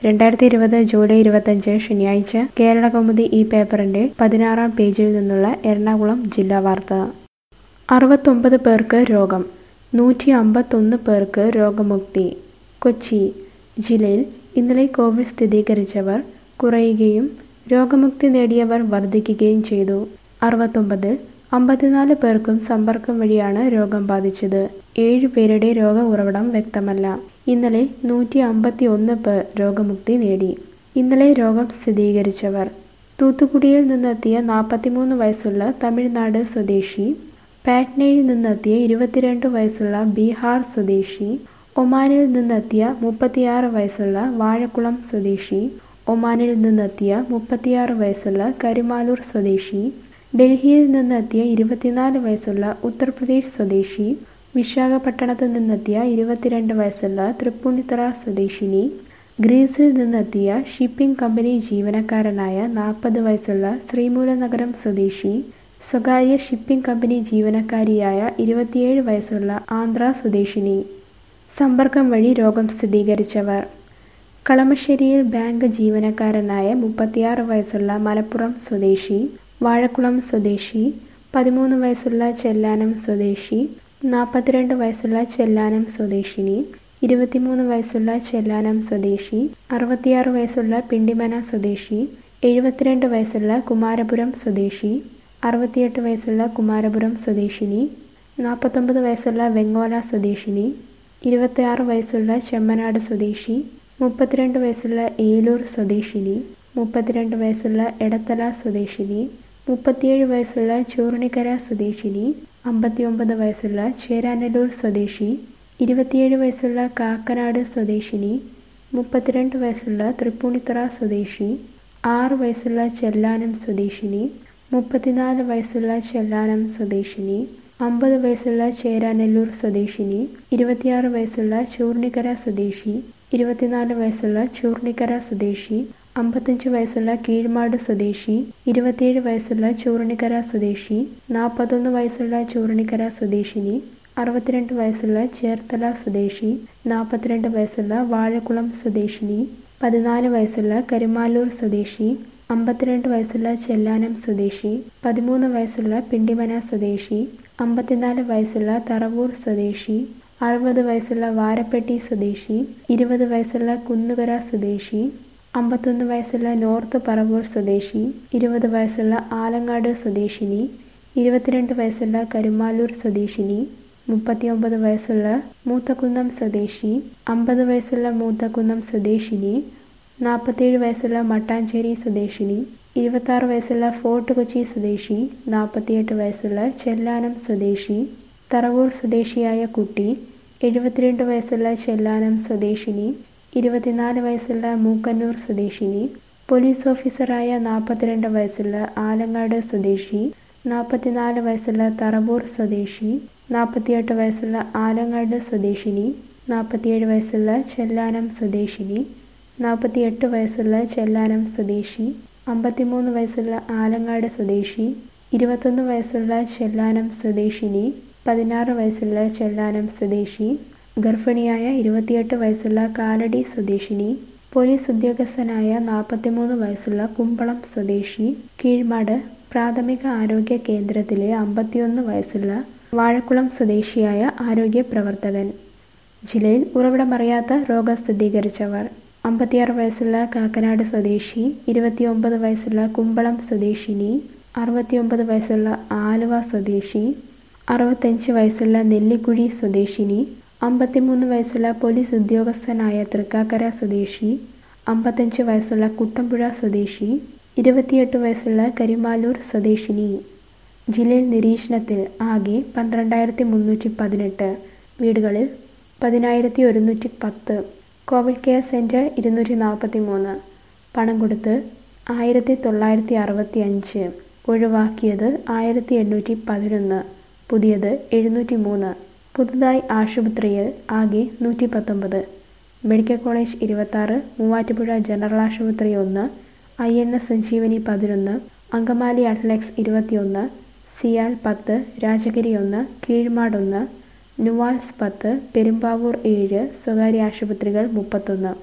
രണ്ടായിരത്തി ഇരുപത് ജൂലൈ ഇരുപത്തഞ്ച് ശനിയാഴ്ച കേരളകൗമുദി ഈ പേപ്പറിന്റെ പതിനാറാം പേജിൽ നിന്നുള്ള എറണാകുളം ജില്ലാ വാർത്ത അറുപത്തൊമ്പത് പേർക്ക് രോഗം നൂറ്റി അമ്പത്തൊന്ന് പേർക്ക് രോഗമുക്തി കൊച്ചി ജില്ലയിൽ ഇന്നലെ കോവിഡ് സ്ഥിരീകരിച്ചവർ കുറയുകയും രോഗമുക്തി നേടിയവർ വർദ്ധിക്കുകയും ചെയ്തു അറുപത്തൊമ്പതിൽ അമ്പത്തിനാല് പേർക്കും സമ്പർക്കം വഴിയാണ് രോഗം ബാധിച്ചത് ഏഴ് പേരുടെ രോഗ ഉറവിടം വ്യക്തമല്ല ഇന്നലെ നൂറ്റി അമ്പത്തി ഒന്ന് പേർ രോഗമുക്തി നേടി ഇന്നലെ രോഗം സ്ഥിരീകരിച്ചവർ തൂത്തുക്കുടിയിൽ നിന്നെത്തിയ നാൽപ്പത്തിമൂന്ന് വയസ്സുള്ള തമിഴ്നാട് സ്വദേശി പാറ്റ്നയിൽ നിന്നെത്തിയ ഇരുപത്തിരണ്ട് വയസ്സുള്ള ബീഹാർ സ്വദേശി ഒമാനിൽ നിന്നെത്തിയ മുപ്പത്തിയാറ് വയസ്സുള്ള വാഴക്കുളം സ്വദേശി ഒമാനിൽ നിന്നെത്തിയ മുപ്പത്തിയാറ് വയസ്സുള്ള കരുമാലൂർ സ്വദേശി ഡൽഹിയിൽ നിന്നെത്തിയ ഇരുപത്തിനാല് വയസ്സുള്ള ഉത്തർപ്രദേശ് സ്വദേശി വിശാഖപട്ടണത്ത് നിന്നെത്തിയ ഇരുപത്തിരണ്ട് വയസ്സുള്ള തൃപ്പൂണിത്തറ സ്വദേശിനി ഗ്രീസിൽ നിന്നെത്തിയ ഷിപ്പിംഗ് കമ്പനി ജീവനക്കാരനായ നാൽപ്പത് വയസ്സുള്ള ശ്രീമൂലനഗരം സ്വദേശി സ്വകാര്യ ഷിപ്പിംഗ് കമ്പനി ജീവനക്കാരിയായ ഇരുപത്തിയേഴ് വയസ്സുള്ള ആന്ധ്ര സ്വദേശിനി സമ്പർക്കം വഴി രോഗം സ്ഥിരീകരിച്ചവർ കളമശ്ശേരിയിൽ ബാങ്ക് ജീവനക്കാരനായ മുപ്പത്തിയാറ് വയസ്സുള്ള മലപ്പുറം സ്വദേശി വാഴക്കുളം സ്വദേശി പതിമൂന്ന് വയസ്സുള്ള ചെല്ലാനം സ്വദേശി നാൽപ്പത്തിരണ്ട് വയസ്സുള്ള ചെല്ലാനം സ്വദേശിനി ഇരുപത്തിമൂന്ന് വയസ്സുള്ള ചെല്ലാനം സ്വദേശി അറുപത്തിയാറ് വയസ്സുള്ള പിണ്ടിമന സ്വദേശി എഴുപത്തിരണ്ട് വയസ്സുള്ള കുമാരപുരം സ്വദേശി അറുപത്തിയെട്ട് വയസ്സുള്ള കുമാരപുരം സ്വദേശിനി നാൽപ്പത്തൊമ്പത് വയസ്സുള്ള വെങ്ങോല സ്വദേശിനി ഇരുപത്തിയാറ് വയസ്സുള്ള ചെമ്മനാട് സ്വദേശി മുപ്പത്തിരണ്ട് വയസ്സുള്ള ഏലൂർ സ്വദേശിനി മുപ്പത്തിരണ്ട് വയസ്സുള്ള എടത്തല സ്വദേശിനി മുപ്പത്തിയേഴ് വയസ്സുള്ള ചൂർണിക്കര സ്വദേശിനി അമ്പത്തിയൊമ്പത് വയസ്സുള്ള ചേരാനല്ലൂർ സ്വദേശി ഇരുപത്തിയേഴ് വയസ്സുള്ള കാക്കനാട് സ്വദേശിനി മുപ്പത്തിരണ്ട് വയസ്സുള്ള തൃപ്പൂണിത്തറ സ്വദേശി ആറ് വയസ്സുള്ള ചെല്ലാനം സ്വദേശിനി മുപ്പത്തിനാല് വയസ്സുള്ള ചെല്ലാനം സ്വദേശിനി അമ്പത് വയസ്സുള്ള ചേരാനെല്ലൂർ സ്വദേശിനി ഇരുപത്തിയാറ് വയസ്സുള്ള ചൂർണിക്കര സ്വദേശി ഇരുപത്തിനാല് വയസ്സുള്ള ചൂർണിക്കര സ്വദേശി അമ്പത്തഞ്ച് വയസ്സുള്ള കീഴ്മാട് സ്വദേശി ഇരുപത്തിയേഴ് വയസ്സുള്ള ചൂർണിക്കര സ്വദേശി നാൽപ്പത്തൊന്ന് വയസ്സുള്ള ചൂർണിക്കര സ്വദേശിനി അറുപത്തിരണ്ട് വയസ്സുള്ള ചേർത്തല സ്വദേശി നാൽപ്പത്തിരണ്ട് വയസ്സുള്ള വാഴക്കുളം സ്വദേശിനി പതിനാല് വയസ്സുള്ള കരുമാലൂർ സ്വദേശി അമ്പത്തിരണ്ട് വയസ്സുള്ള ചെല്ലാനം സ്വദേശി പതിമൂന്ന് വയസ്സുള്ള പിണ്ടിമന സ്വദേശി അമ്പത്തിനാല് വയസ്സുള്ള തറവൂർ സ്വദേശി അറുപത് വയസ്സുള്ള വാരപ്പെട്ടി സ്വദേശി ഇരുപത് വയസ്സുള്ള കുന്നുകര സ്വദേശി അമ്പത്തൊന്ന് വയസ്സുള്ള നോർത്ത് പറവൂർ സ്വദേശി ഇരുപത് വയസ്സുള്ള ആലങ്ങാട് സ്വദേശിനി ഇരുപത്തിരണ്ട് വയസ്സുള്ള കരുമാലൂർ സ്വദേശിനി മുപ്പത്തിയൊമ്പത് വയസ്സുള്ള മൂത്തക്കുന്നം സ്വദേശി അമ്പത് വയസ്സുള്ള മൂത്തക്കുന്നം സ്വദേശിനി നാൽപ്പത്തേഴ് വയസ്സുള്ള മട്ടാഞ്ചേരി സ്വദേശിനി ഇരുപത്താറ് വയസ്സുള്ള ഫോർട്ട് കൊച്ചി സ്വദേശി നാൽപ്പത്തിയെട്ട് വയസ്സുള്ള ചെല്ലാനം സ്വദേശി തറവൂർ സ്വദേശിയായ കുട്ടി എഴുപത്തിരണ്ട് വയസ്സുള്ള ചെല്ലാനം സ്വദേശിനി ഇരുപത്തിനാല് വയസ്സുള്ള മൂക്കന്നൂർ സ്വദേശിനി പോലീസ് ഓഫീസറായ നാൽപ്പത്തിരണ്ട് വയസ്സുള്ള ആലങ്ങാട് സ്വദേശി നാൽപ്പത്തിനാല് വയസ്സുള്ള തറവൂർ സ്വദേശി നാൽപ്പത്തിയെട്ട് വയസ്സുള്ള ആലങ്ങാട് സ്വദേശിനി നാൽപ്പത്തിയേഴ് വയസ്സുള്ള ചെല്ലാനം സ്വദേശിനി നാൽപ്പത്തിയെട്ട് വയസ്സുള്ള ചെല്ലാനം സ്വദേശി അമ്പത്തിമൂന്ന് വയസ്സുള്ള ആലങ്ങാട് സ്വദേശി ഇരുപത്തൊന്ന് വയസ്സുള്ള ചെല്ലാനം സ്വദേശിനി പതിനാറ് വയസ്സുള്ള ചെല്ലാനം സ്വദേശി ഗർഭിണിയായ ഇരുപത്തിയെട്ട് വയസ്സുള്ള കാലടി സ്വദേശിനി പോലീസ് ഉദ്യോഗസ്ഥനായ നാൽപ്പത്തിമൂന്ന് വയസ്സുള്ള കുമ്പളം സ്വദേശി കീഴ്മാട് പ്രാഥമിക ആരോഗ്യ കേന്ദ്രത്തിലെ അമ്പത്തിയൊന്ന് വയസ്സുള്ള വാഴക്കുളം സ്വദേശിയായ ആരോഗ്യ പ്രവർത്തകൻ ജില്ലയിൽ ഉറവിടമറിയാത്ത രോഗം സ്ഥിരീകരിച്ചവർ അമ്പത്തിയാറ് വയസ്സുള്ള കാക്കനാട് സ്വദേശി ഇരുപത്തിയൊമ്പത് വയസ്സുള്ള കുമ്പളം സ്വദേശിനി അറുപത്തിയൊമ്പത് വയസ്സുള്ള ആലുവ സ്വദേശി അറുപത്തഞ്ച് വയസ്സുള്ള നെല്ലിക്കുഴി സ്വദേശിനി അമ്പത്തിമൂന്ന് വയസ്സുള്ള പോലീസ് ഉദ്യോഗസ്ഥനായ തൃക്കാക്കര സ്വദേശി അമ്പത്തഞ്ച് വയസ്സുള്ള കുട്ടമ്പുഴ സ്വദേശി ഇരുപത്തിയെട്ട് വയസ്സുള്ള കരിമാലൂർ സ്വദേശിനി ജില്ലയിൽ നിരീക്ഷണത്തിൽ ആകെ പന്ത്രണ്ടായിരത്തി മുന്നൂറ്റി പതിനെട്ട് വീടുകളിൽ പതിനായിരത്തി ഒരുന്നൂറ്റി പത്ത് കോവിഡ് കെയർ സെൻറ്റർ ഇരുന്നൂറ്റി നാൽപ്പത്തി മൂന്ന് പണം കൊടുത്ത് ആയിരത്തി തൊള്ളായിരത്തി അറുപത്തി അഞ്ച് ഒഴിവാക്കിയത് ആയിരത്തി എണ്ണൂറ്റി പതിനൊന്ന് പുതിയത് എഴുന്നൂറ്റി മൂന്ന് പുതുതായി ആശുപത്രിയിൽ ആകെ നൂറ്റി പത്തൊമ്പത് മെഡിക്കൽ കോളേജ് ഇരുപത്താറ് മൂവാറ്റുപുഴ ജനറൽ ആശുപത്രി ഒന്ന് ഐ എൻ എസ് സഞ്ജീവനി പതിനൊന്ന് അങ്കമാലി അറ്റ്ലക്സ് ഇരുപത്തിയൊന്ന് സിയാൽ പത്ത് രാജഗിരി ഒന്ന് കീഴ്മാട് ഒന്ന് നുവാൽസ് പത്ത് പെരുമ്പാവൂർ ഏഴ് സ്വകാര്യ ആശുപത്രികൾ മുപ്പത്തൊന്ന്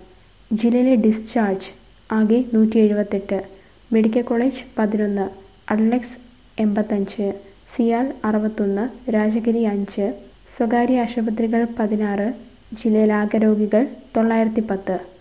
ജില്ലയിലെ ഡിസ്ചാർജ് ആകെ നൂറ്റി എഴുപത്തെട്ട് മെഡിക്കൽ കോളേജ് പതിനൊന്ന് അഡ്ലക്സ് എൺപത്തഞ്ച് സിയാൽ അറുപത്തൊന്ന് രാജഗിരി അഞ്ച് സ്വകാര്യ ആശുപത്രികൾ പതിനാറ് ജില്ലയിലാകെ രോഗികൾ തൊള്ളായിരത്തി പത്ത്